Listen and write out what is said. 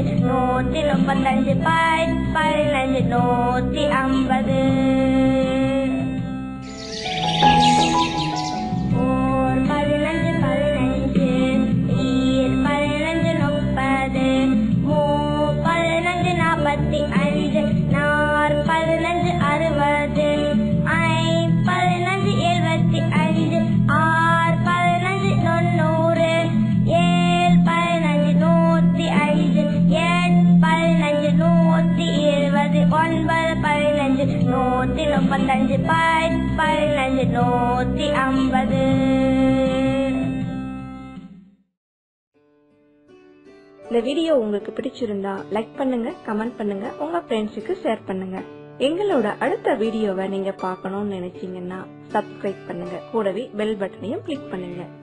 பதினஞ்சு நூத்தி முப்பத்தஞ்சு பாய் பதினஞ்சு நூத்தி ஐம்பது ஓர் பதினஞ்சு பதினஞ்சு ஈர் பதினஞ்சு முப்பது மூ பதினஞ்சு நாற்பத்தி அஞ்சு நார் பதினஞ்சு அறுபது ஐ பதினஞ்சு எழுபத்தி அஞ்சு ஆறு பதினஞ்சு தொண்ணூறு ஏழு பதினஞ்சு நூத்தி அஞ்சு எட்டு பதினஞ்சு நூத்தி இருபது ஒன்பது பதினஞ்சு நூத்தி முப்பத்தஞ்சு பத்து பதினஞ்சு நூத்தி ஐம்பது இந்த வீடியோ உங்களுக்கு பிடிச்சிருந்தா லைக் பண்ணுங்க கமெண்ட் பண்ணுங்க உங்க ஃப்ரெண்ட்ஸுக்கு ஷேர் பண்ணுங்க எங்களோட அடுத்த வீடியோவை நீங்க பார்க்கணும்னு நினைச்சீங்கன்னா சப்ஸ்கிரைப் பண்ணுங்க கூடவே பெல் பட்டனையும் கிளிக் பண்ணுங்க